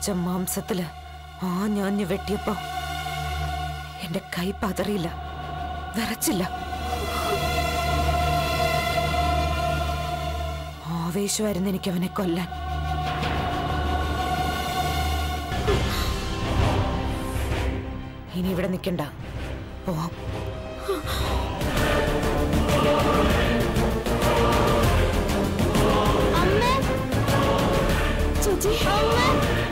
പച്ച മാംസത്തില് ആ ഞാഞ്ഞു വെട്ടിയപ്പോ എന്റെ കൈ പതറിയില്ല വിറച്ചില്ല ആവേശമായിരുന്നു എനിക്ക് അവനെ കൊല്ലാൻ ഇനി ഇവിടെ നിൽക്കണ്ട പോവാം ചേച്ചി അമ്മ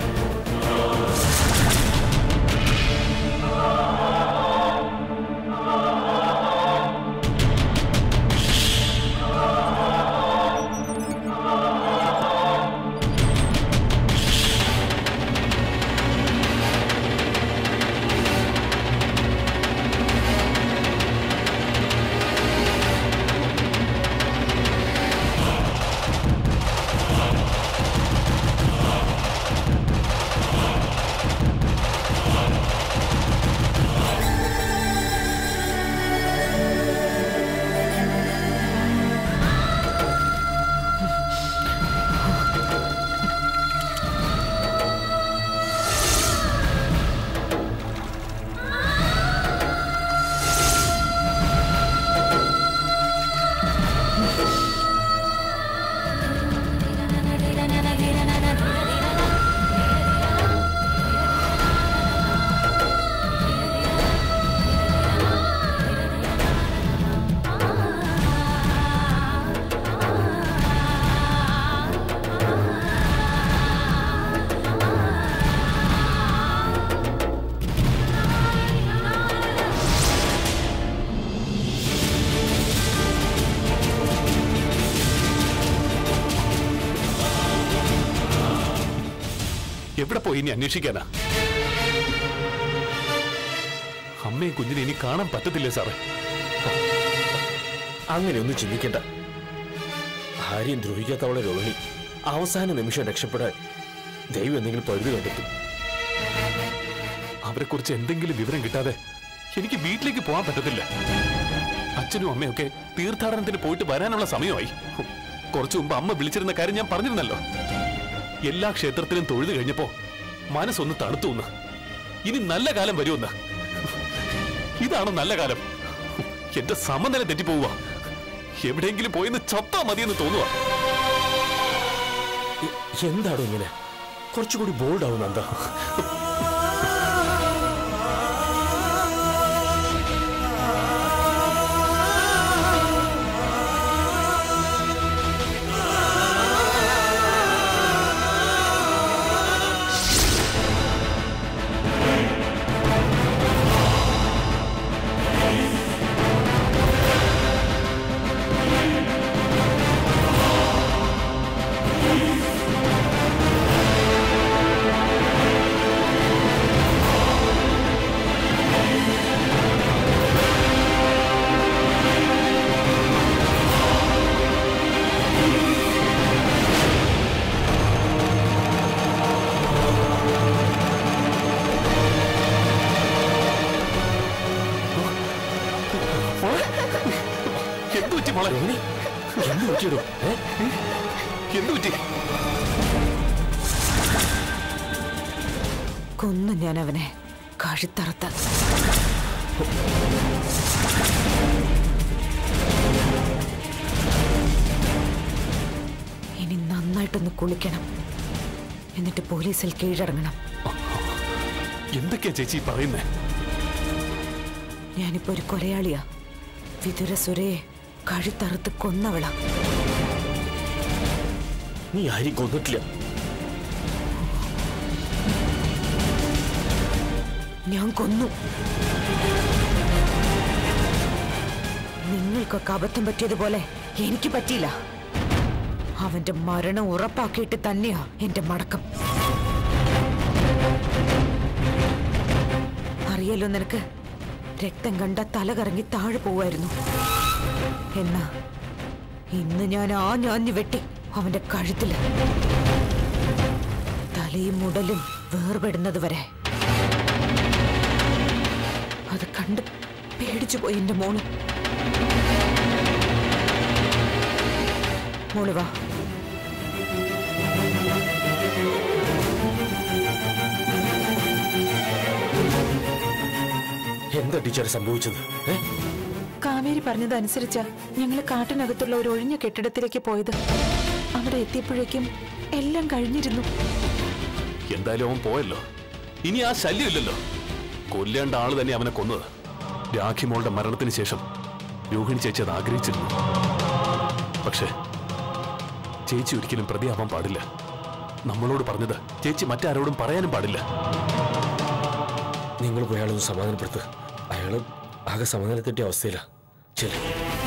എവിടെ പോയി ഇനി അന്വേഷിക്കാനാ അമ്മയും കുഞ്ഞിനെ ഇനി കാണാൻ പറ്റത്തില്ലേ സാറേ അങ്ങനെയൊന്നും ചിന്തിക്കണ്ട ഭാര്യയും ദ്രോഹിക്കാത്തവളെ രോഹിണി അവസാന നിമിഷം രക്ഷപ്പെടാൻ ദൈവം എന്തെങ്കിലും പഴുത് കണ്ടെത്തും അവരെ കുറിച്ച് എന്തെങ്കിലും വിവരം കിട്ടാതെ എനിക്ക് വീട്ടിലേക്ക് പോകാൻ പറ്റത്തില്ല അച്ഛനും അമ്മയൊക്കെ തീർത്ഥാടനത്തിന് പോയിട്ട് വരാനുള്ള സമയമായി കുറച്ചു മുമ്പ് അമ്മ വിളിച്ചിരുന്ന കാര്യം ഞാൻ പറഞ്ഞിരുന്നല്ലോ എല്ലാ ക്ഷേത്രത്തിലും തൊഴുതു കഴിഞ്ഞപ്പോ മനസ്സൊന്ന് തണുത്തു എന്ന് ഇനി നല്ല കാലം വരുമെന്ന് ഇതാണോ നല്ല കാലം എന്റെ സമനില തെറ്റിപ്പോവുക എവിടെയെങ്കിലും പോയെന്ന് ചത്താ മതിയെന്ന് തോന്നുക എ- എന്താടോ ഇങ്ങനെ കുറച്ചുകൂടി ബോൾഡ് ആവും നന്ദ എന്തു പറ്റി മോളെ രോഹിണി എന്ത് പറ്റിയിടും ഏ എന്തു പറ്റി കൊന്നു ഞാൻ അവനെ കഴുത്തറുത്ത ഇനി നന്നായിട്ടൊന്ന് കുളിക്കണം എന്നിട്ട് പോലീസിൽ കീഴടങ്ങണം എന്തൊക്കെയാ ചേച്ചി ഈ പറയുന്നേ ഞാനിപ്പോ ഒരു കൊലയാളിയാ വിതുര സുരയെ കഴുത്തറുത്ത് കൊന്നവളാ നീ ആരും കൊന്നിട്ടില്ല ഞാൻ കൊന്നു നിങ്ങൾക്കൊക്കെ അബദ്ധം പറ്റിയതുപോലെ എനിക്ക് പറ്റിയില്ല അവന്റെ മരണം ഉറപ്പാക്കിയിട്ട് തന്നെയാ എന്റെ മടക്കം അറിയല്ലോ നിനക്ക് രക്തം കണ്ട തല കറങ്ങി താഴെ പോവായിരുന്നു എന്നാ ഇന്ന് ഞാൻ ആ ഞാഞ്ഞു വെട്ടി അവന്റെ കഴുത്തില് തലയും മുടലും വേർപെടുന്നത് വരെ അത് കണ്ട് പേടിച്ചു പോയി എന്റെ മോള് മോള് വാ എന്താ ടീച്ചറെ സംഭവിച്ചത് ഏ കാവേരി പറഞ്ഞതനുസരിച്ചാ ഞങ്ങൾ കാട്ടിനകത്തുള്ള ഒരു ഒഴിഞ്ഞ കെട്ടിടത്തിലേക്ക് പോയത് അവിടെ എത്തിയപ്പോഴേക്കും എല്ലാം കഴിഞ്ഞിരുന്നു എന്തായാലും അവൻ പോയല്ലോ ഇനി ആ ശല്യമില്ലല്ലോ കൊല്ലേണ്ട ആള് തന്നെ അവനെ കൊന്നത് രാഖിമോളുടെ മരണത്തിന് ശേഷം രോഹിണി ചേച്ചി അത് ആഗ്രഹിച്ചിരുന്നു പക്ഷേ ചേച്ചി ഒരിക്കലും പ്രതിയാവാൻ പാടില്ല നമ്മളോട് പറഞ്ഞത് ചേച്ചി മറ്റാരോടും പറയാനും പാടില്ല നിങ്ങൾ പോയി അയാളൊന്ന് സമാധാനപ്പെടുത്ത് അയാള് ആകെ സമാധാനം തെറ്റിയ അവസ്ഥയിലാ ശരി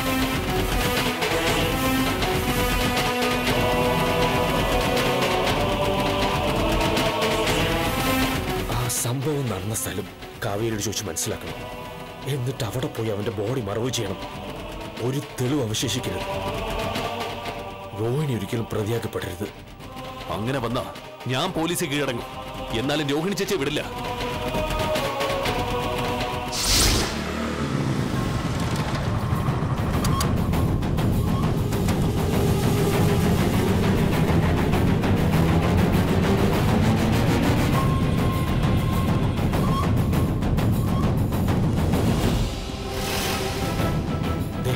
ആ സംഭവം നടന്ന സ്ഥലം കാവേരിയോട് ചോദിച്ച് മനസ്സിലാക്കണം എന്നിട്ട് അവിടെ പോയി അവന്റെ ബോഡി മറവ് ചെയ്യണം ഒരു തെളിവ് അവശേഷിക്കരുത് രോഹിണി ഒരിക്കലും പ്രതിയാക്കപ്പെടരുത് അങ്ങനെ വന്നാ ഞാൻ പോലീസിൽ കീഴടങ്ങും എന്നാലും രോഹിണി ചേച്ചിയെ വിടില്ല ദേ,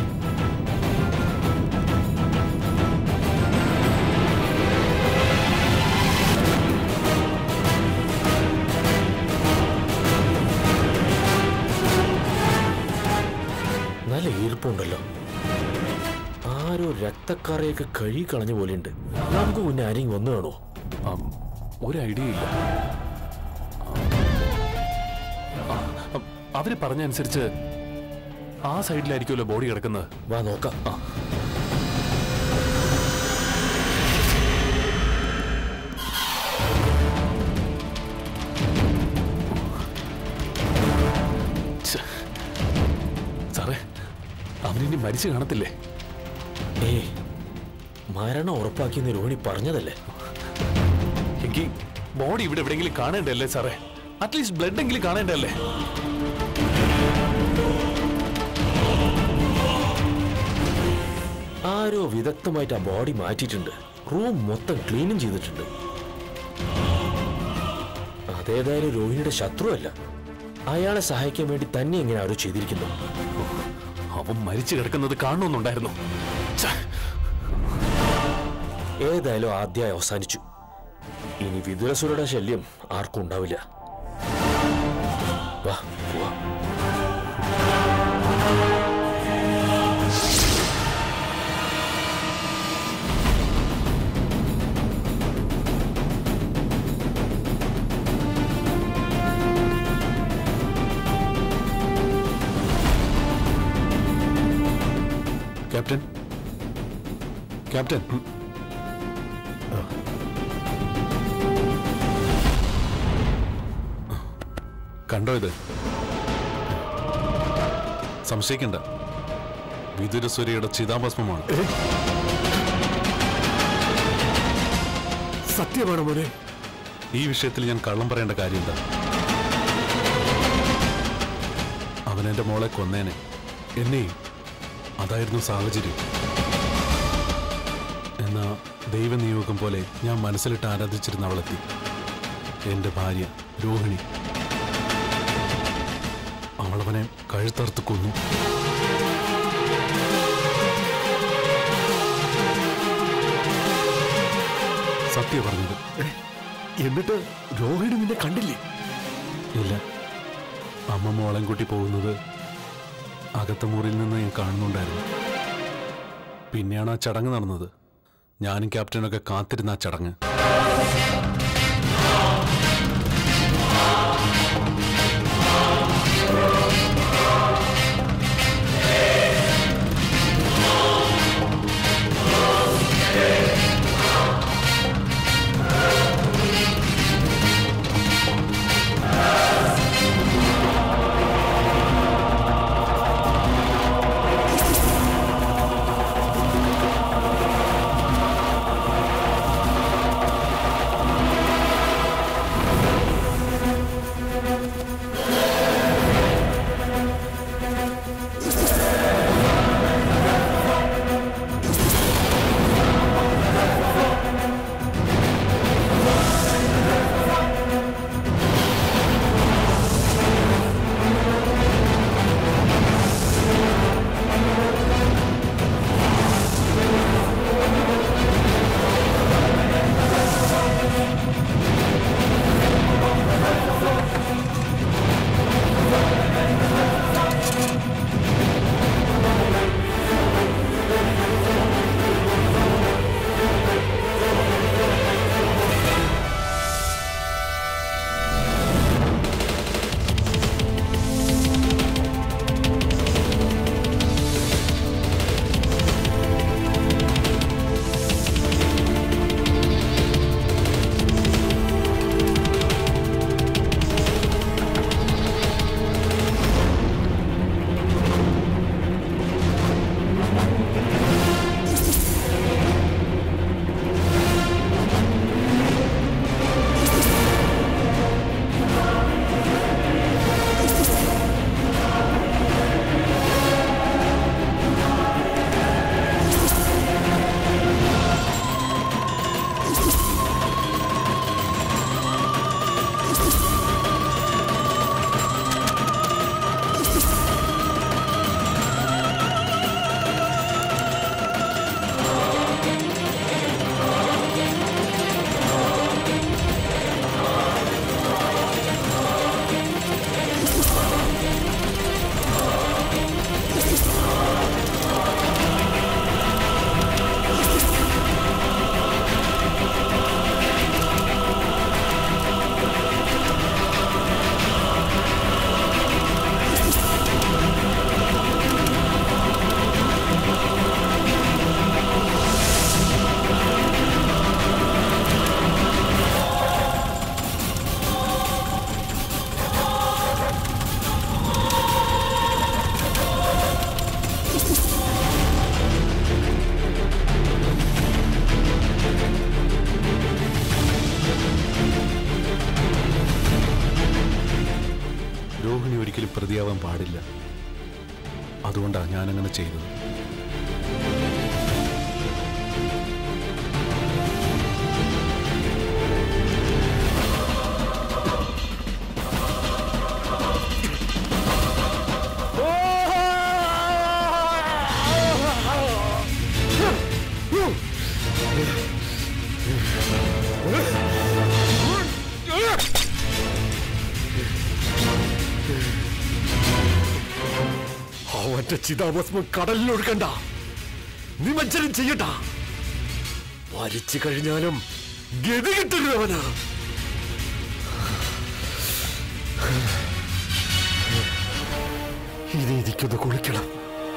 നല്ല ഈർപ്പുണ്ടല്ലോ ആരോ രക്തക്കറയൊക്കെ കഴുകി കളഞ്ഞ പോലെയുണ്ട് നമുക്ക് മുന്നേ ആരെങ്കിലും വന്നു കാണോ ആം, ഒരു ഐഡിയ ഇല്ല ആ, ആ, അവര് പറഞ്ഞ അനുസരിച്ച് ആ സൈഡിലായിരിക്കുമല്ലോ ബോഡി കിടക്കുന്നത് വാ നോക്കാം ആ ഛെ. സാറേ അവനിനി മരിച്ചു കാണത്തില്ലേ ഏ മരണം ഉറപ്പാക്കിയെന്ന് രോഹിണി പറഞ്ഞതല്ലേ എങ്കിൽ ബോഡി ഇവിടെ എവിടെയെങ്കിലും കാണേണ്ടല്ലേ സാറേ അറ്റ്ലീസ്റ്റ് ബ്ലഡ് എങ്കിലും കാണേണ്ടല്ലേ ആരോ വിദഗ്ധമായിട്ട് ആ ബോഡി മാറ്റിയിട്ടുണ്ട് റൂം മൊത്തം ക്ലീനും ചെയ്തിട്ടുണ്ട് അതേതായാലും രോഹിണിയുടെ ശത്രുവല്ല അയാളെ സഹായിക്കാൻ വേണ്ടി തന്നെ എങ്ങനെ ആരോ ചെയ്തിരിക്കുന്നു അവൻ മരിച്ചു കിടക്കുന്നത് കാണണമെന്നുണ്ടായിരുന്നു ഛെ. ഏതായാലും ആദ്യമായി അവസാനിച്ചു ഇനി വിദുരസുരയുടെ ശല്യം ആർക്കും ഉണ്ടാവില്ല വാ പോവാം ക്യാപ്റ്റൻ ക്യാപ്റ്റൻ കണ്ടോ ഇത് സംശയിക്കണ്ട വിതുരസുരയുടെ ചിതാഭസ്മമാണ് സത്യമാണ് മോനെ ഈ വിഷയത്തിൽ ഞാൻ കള്ളം പറയേണ്ട കാര്യം എന്താ അവൻ എന്റെ മോളെ കൊന്നേനെ എന്നെ അതായിരുന്നു സാഹചര്യം എന്നാ ദൈവനിയോഗം പോലെ ഞാൻ മനസ്സിലിട്ട് ആരാധിച്ചിരുന്ന അവളെത്തി എന്റെ ഭാര്യ രോഹിണി അവളവനെ കഴുത്തറുത്ത് കൊന്നു സത്യ പറഞ്ഞത് എന്നിട്ട് രോഹിണി നിന്നെ കണ്ടില്ലേ ഇല്ല അമ്മ മോളൻ കുട്ടി പോകുന്നത് അകത്ത മുറിയിൽ നിന്ന് ഞാൻ കാണുന്നുണ്ടായിരുന്നു പിന്നെയാണ് ആ ചടങ്ങ് നടന്നത് ഞാനും ക്യാപ്റ്റനൊക്കെ കാത്തിരുന്ന ആ ചടങ്ങ് അതുകൊണ്ടാണ് ഞാനങ്ങനെ ചെയ്തത് അവന്റെ ചിതാഭസ്മം കടലിലൊഴുക്കണ്ട നിമജ്ജനം ചെയ്യണ്ട മരിച്ചു കഴിഞ്ഞാലും ഗതി കിട്ടരുതവന് ഇനി എനിക്കൊന്ന് കുളിക്കണം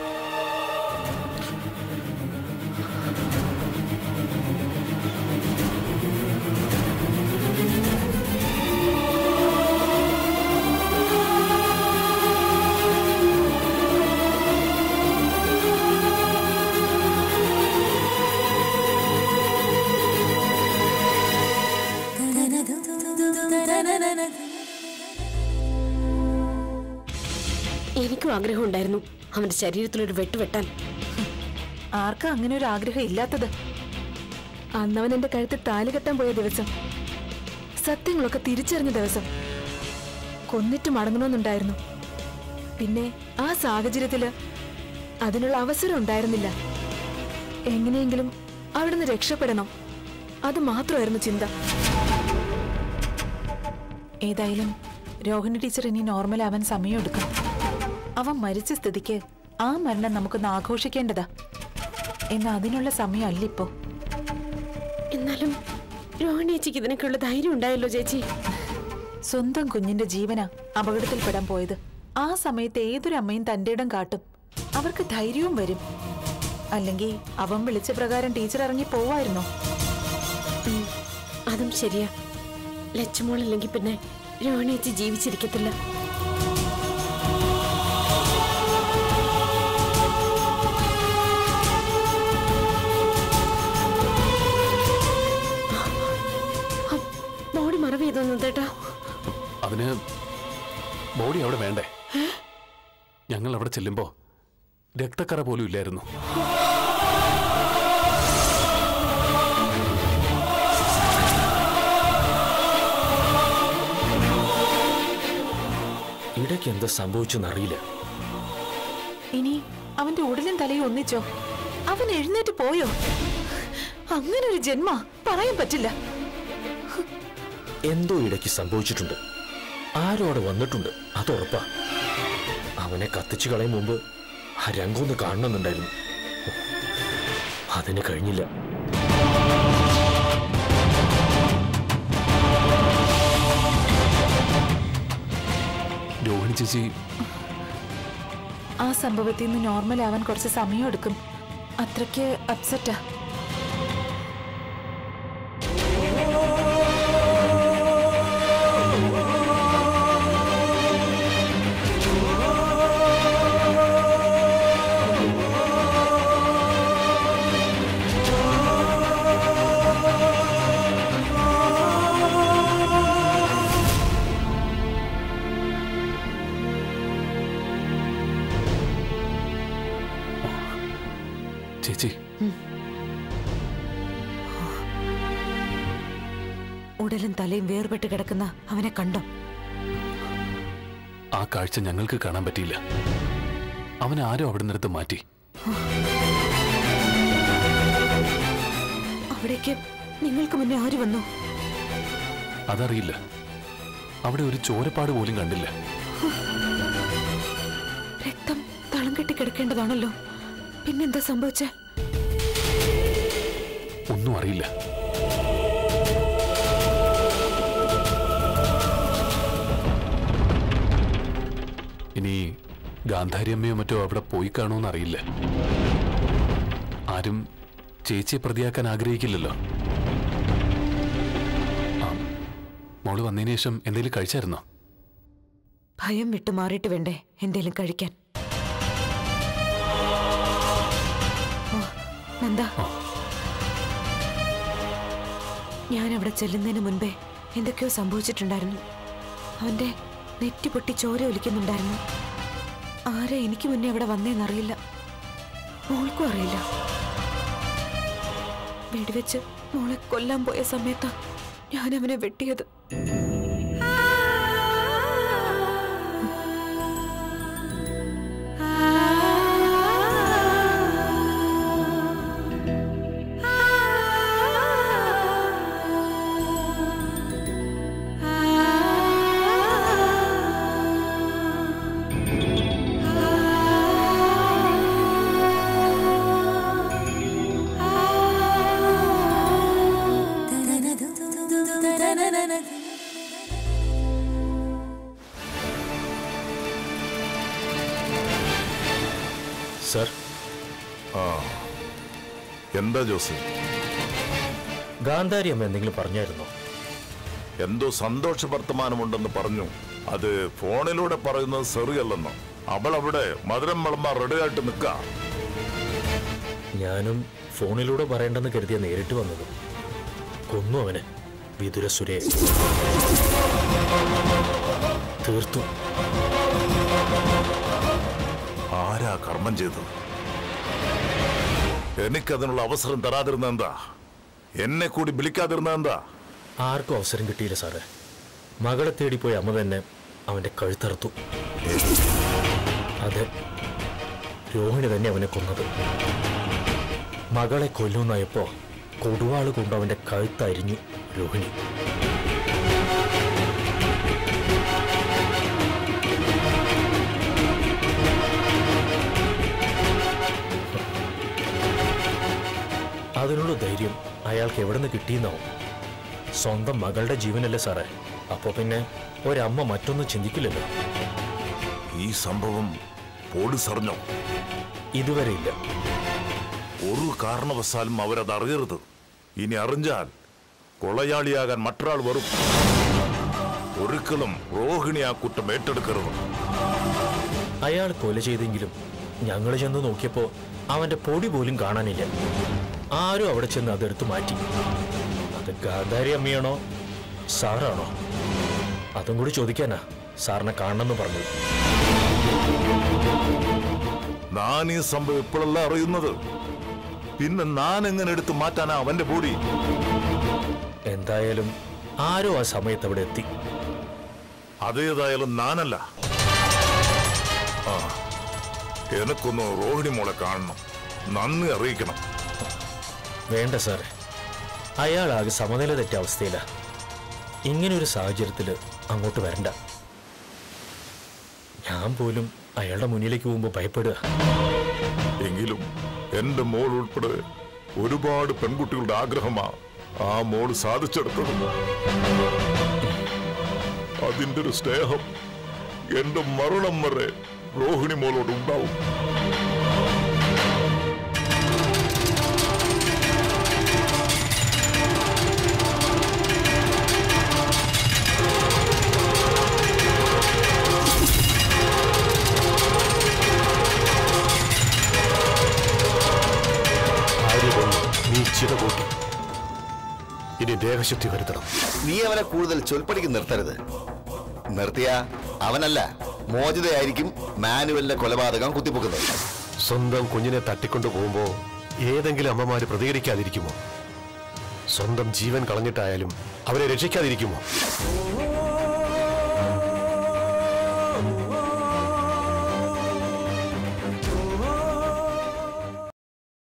എനിക്കും ആഗ്രഹം ഉണ്ടായിരുന്നു അവന്റെ ശരീരത്തിലൊരു വെട്ട് വെട്ടാൻ ആർക്കാ അങ്ങനെ ഒരു ആഗ്രഹം ഇല്ലാത്തത് അന്നവൻ എന്റെ കഴുത്തിൽ താലി കെട്ടാൻ പോയ ദിവസം സത്യങ്ങളൊക്കെ തിരിച്ചറിഞ്ഞ ദിവസം കൊന്നിട്ട് മടങ്ങണമെന്നുണ്ടായിരുന്നു പിന്നെ ആ സാഹചര്യത്തില് അതിനുള്ള അവസരം ഉണ്ടായിരുന്നില്ല എങ്ങനെയെങ്കിലും അവിടുന്ന് രക്ഷപ്പെടണം അത് മാത്രമായിരുന്നു ചിന്ത ഏതായാലും രോഹിണി ടീച്ചർ ഇനി നോർമൽ ആവാൻ സമയമെടുക്കും അവൻ മരിച്ച സ്ഥിതിക്ക് ആ മരണം നമുക്കൊന്ന് ആഘോഷിക്കേണ്ടതാ എന്നാ അതിനുള്ള സമയമല്ല ഇപ്പോ എന്നാലും രോഹിണി ചേച്ചിക്ക് ഇതിനൊക്കെയുള്ള ധൈര്യം ഉണ്ടായല്ലോ ചേച്ചി സ്വന്തം കുഞ്ഞിന്റെ ജീവനാ അപകടത്തിൽപ്പെടാൻ പോയത് ആ സമയത്ത് ഏതൊരു അമ്മയും തന്റെ ഇടം കാട്ടും അവർക്ക് ധൈര്യവും വരും അല്ലെങ്കിൽ അവൻ വിളിച്ച പ്രകാരം ടീച്ചർ ഇറങ്ങി പോവായിരുന്നോ ഉം, അതും ശരിയാ ലച്ചുമോളില്ലെങ്കിൽ പിന്നെ രോഹിണി ചേച്ചി ജീവിച്ചിരിക്കത്തില്ല ബോഡി മറവ് ചെയ്തു തേട്ടാ അതിന് ബോഡി അവിടെ വേണ്ടേ ഞങ്ങൾ അവിടെ ചെല്ലുമ്പോ രക്തക്കറ പോലും ഇല്ലായിരുന്നു ഇടയ്ക്ക് എന്താ സംഭവിച്ചെന്നറിയില്ല ഇനി അവന്റെ ഉടലും തലയും ഒന്നിച്ചോ അവൻ എഴുന്നേറ്റ് പോയോ അങ്ങനെ ഒരു ജന്മ പറയാൻ പറ്റില്ല എന്തോ ഇടയ്ക്ക് സംഭവിച്ചിട്ടുണ്ട് ആരോ അവിടെ വന്നിട്ടുണ്ട് അത് ഉറപ്പാ അവനെ കത്തിച്ചു കളയും മുമ്പ് ആ രംഗമൊന്ന് കാണണമെന്നുണ്ടായിരുന്നു അതിന് കഴിഞ്ഞില്ല രോഹിണി ചേച്ചി ആ സംഭവത്തിൽ നിന്ന് നോർമൽ ആവാൻ കുറച്ച് സമയം എടുക്കും അത്രയ്ക്ക് അപ്സെറ്റാ ചേച്ചി ഉടലും തലയും വേർപെട്ട് കിടക്കുന്ന അവനെ കണ്ടോ ആ കാഴ്ച ഞങ്ങൾക്ക് കാണാൻ പറ്റിയില്ല അവനെ ആരോ അവിടെ നിന്നെടുത്ത് മാറ്റി അവിടേക്ക് നിങ്ങൾക്ക് മുന്നേ ആര് വന്നു അതറിയില്ല അവിടെ ഒരു ചോരപ്പാട് പോലും കണ്ടില്ല രക്തം തളം കെട്ടി കിടക്കേണ്ടതാണല്ലോ പിന്നെന്താ സംഭവിച്ചേ ഒന്നും അറിയില്ല ഇനി ഗാന്ധാരി അമ്മയോ മറ്റോ അവിടെ പോയി കാണുമെന്ന് അറിയില്ല ആരും ചേച്ചിയെ പ്രതിയാക്കാൻ ആഗ്രഹിക്കില്ലല്ലോ ആ, മോള് വന്നതിന് ശേഷം എന്തെങ്കിലും കഴിച്ചായിരുന്നോ ഭയം വിട്ടു മാറിയിട്ട് വേണ്ടേ എന്തേലും കഴിക്കാൻ ഓ, നന്ദ ഞാൻ അവിടെ ചെല്ലുന്നതിന് മുൻപേ എന്തൊക്കെയോ സംഭവിച്ചിട്ടുണ്ടായിരുന്നു അവന്റെ നെറ്റി പൊട്ടി ചോര ഒലിക്കുന്നുണ്ടായിരുന്നു ആരാ എനിക്ക് മുന്നേ അവിടെ വന്നേന്നറിയില്ല മോൾക്കും അറിയില്ല വെടിവെച്ച് മോളെ കൊല്ലാൻ പോയ സമയത്താ ഞാൻ അവനെ വെട്ടിയത് സർ എന്താ ജോസ് ഗാന്ധാരി അമ്മ എന്തെങ്കിലും പറഞ്ഞായിരുന്നോ എന്തോ സന്തോഷ വർത്തമാനമുണ്ടെന്ന് പറഞ്ഞു അത് ഫോണിലൂടെ പറയുന്നത് സെറിയല്ലെന്നോ അവൾ അവിടെ മധുരം വിളമ്പാൻ റെഡിയായിട്ട് നിൽക്ക ഞാനും ഫോണിലൂടെ പറയണ്ടെന്ന് കരുതിയ നേരിട്ട് വന്നത് കൊന്നു അവന് വിതുര സുരേ തീർത്തു ആരാ കർമ്മം ചെയ്തത് എനിക്കതിനുള്ള അവസരം തരാതിരുന്ന എന്താ എന്നെ കൂടി വിളിക്കാതിരുന്ന എന്താ ആർക്കും അവസരം കിട്ടിയില്ല സാറേ മകളെ തേടിപ്പോയി അമ്മ തന്നെ അവന്റെ കഴുത്തറുത്തു അതെ രോഹിണി തന്നെ അവനെ കൊന്നത് മകളെ കൊല്ലുന്നായപ്പോ കൊടുവാള് കൊണ്ട് അവന്റെ കഴുത്തരിഞ്ഞു രോഹിണി അതിനുള്ള ധൈര്യം അയാൾക്ക് എവിടെ നിന്ന് കിട്ടിയെന്നാവും സ്വന്തം മകളുടെ ജീവനല്ലേ സാറേ അപ്പോ പിന്നെ ഒരമ്മ മറ്റൊന്നും ചിന്തിക്കില്ലല്ലോ ഈ സംഭവം പോലീസ് അറിഞ്ഞോ ഇതുവരെ ഇല്ല ഒരു കാരണവശാലും അവരത് അറിയരുത് ഇനി അറിഞ്ഞാൽ കൊളയാളിയാകാൻ മറ്റൊരാൾ വരും ഒരിക്കലും റോഹിണി ആ കുറ്റം ഏറ്റെടുക്കരുത് അയാൾ കൊല ചെയ്തെങ്കിലും ഞങ്ങൾ ചെന്ന് നോക്കിയപ്പോ അവന്റെ പൊടി പോലും കാണാനില്ല ആരും അവിടെ ചെന്ന് അതെടുത്ത് മാറ്റി അത് ഗാന്ധാരി അമ്മയാണോ സാറാണോ അതും കൂടി ചോദിക്കാനാ സാറിനെ കാണണമെന്ന് പറഞ്ഞു ഞാൻ ഈ സംഭവം ഇപ്പോഴല്ല അറിയുന്നത് പിന്നെ ഞാൻ എങ്ങനെ എടുത്ത് മാറ്റാനാ അവന്റെ ബോഡി എന്തായാലും ആരോ ആ സമയത്ത് അവിടെ എത്തി അതേതായാലും ഞാനല്ല ആ എനക്കൊന്ന് റോഹിണി മോളെ കാണണം നന്ദി അറിയിക്കണം വേണ്ട സാറേ അയാളാകെ സമനില തെറ്റ അവസ്ഥയിലാ ഇങ്ങനൊരു സാഹചര്യത്തിൽ അങ്ങോട്ട് വരണ്ട ഞാൻ പോലും അയാളുടെ മുന്നിലേക്ക് പോകുമ്പോൾ ഭയപ്പെടുക എങ്കിലും എന്റെ മോൾ ഉൾപ്പെടെ ഒരുപാട് പെൺകുട്ടികളുടെ ആഗ്രഹമാ ആ മോൾ സാധിച്ചെടുത്തത് അതിന്റെ ഒരു സ്നേഹം എന്റെ മരണം വരെ റോഹിണി മോളോട് ഉണ്ടാവും ആര്യ കൊന്നു നീ ചിത കൂട്ടി ഇനി ദേഹശുദ്ധി വരുത്തണം നീ അവനെ കൂടുതൽ ചൊൽപ്പടിക്ക് നിർത്തരുത് നിർത്തിയ അവനല്ല മോചിതയായിരിക്കും മാനുവലിന്റെ കൊലപാതകം കുത്തിപ്പൊക്കുന്നത് സ്വന്തം കുഞ്ഞിനെ തട്ടിക്കൊണ്ടു പോകുമ്പോ ഏതെങ്കിലും അമ്മമാര് പ്രതികരിക്കാതിരിക്കുമോ സ്വന്തം ജീവൻ കളഞ്ഞിട്ടായാലും അവരെ രക്ഷിക്കാതിരിക്കുമോ